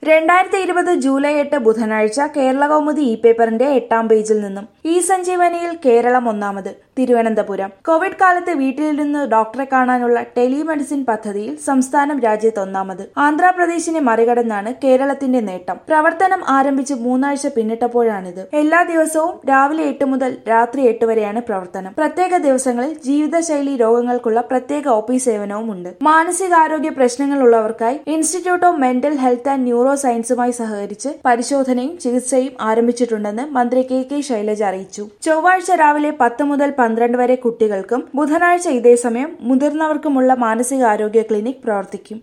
രണ്ടായിരത്തി ഇരുപത് ജൂലൈ എട്ട് ബുധനാഴ്ച കേരള കൗമുദി ഇ പേപ്പറിന്റെ എട്ടാം പേജിൽ നിന്നും ഇ സഞ്ജീവനിയിൽ കേരളം ഒന്നാമത് തിരുവനന്തപുരം കോവിഡ് കാലത്ത് വീട്ടിലിരുന്ന് ഡോക്ടറെ കാണാനുള്ള ടെലിമെഡിസിൻ പദ്ധതിയിൽ സംസ്ഥാനം രാജ്യത്ത് ഒന്നാമത് ആന്ധ്രാപ്രദേശിനെ മറികടന്നാണ് കേരളത്തിന്റെ നേട്ടം പ്രവർത്തനം ആരംഭിച്ച് മൂന്നാഴ്ച പിന്നിട്ടപ്പോഴാണിത് എല്ലാ ദിവസവും രാവിലെ എട്ട് മുതൽ രാത്രി എട്ട് വരെയാണ് പ്രവർത്തനം പ്രത്യേക ദിവസങ്ങളിൽ ജീവിതശൈലി രോഗങ്ങൾക്കുള്ള പ്രത്യേക ഒ പി സേവനവും ഉണ്ട് മാനസികാരോഗ്യ പ്രശ്നങ്ങളുള്ളവർക്കായി institute of mental health and ന്യൂറോ സയൻസുമായി സഹകരിച്ച് പരിശോധനയും ചികിത്സയും ആരംഭിച്ചിട്ടുണ്ടെന്ന് മന്ത്രി കെ കെ ശൈലജ അറിയിച്ചു ചൊവ്വാഴ്ച രാവിലെ പത്ത് മുതൽ പന്ത്രണ്ട് വരെ കുട്ടികൾക്കും ബുധനാഴ്ച ഇതേ സമയം മുതിർന്നവർക്കുമുള്ള മാനസികാരോഗ്യ ക്ലിനിക് പ്രവർത്തിക്കും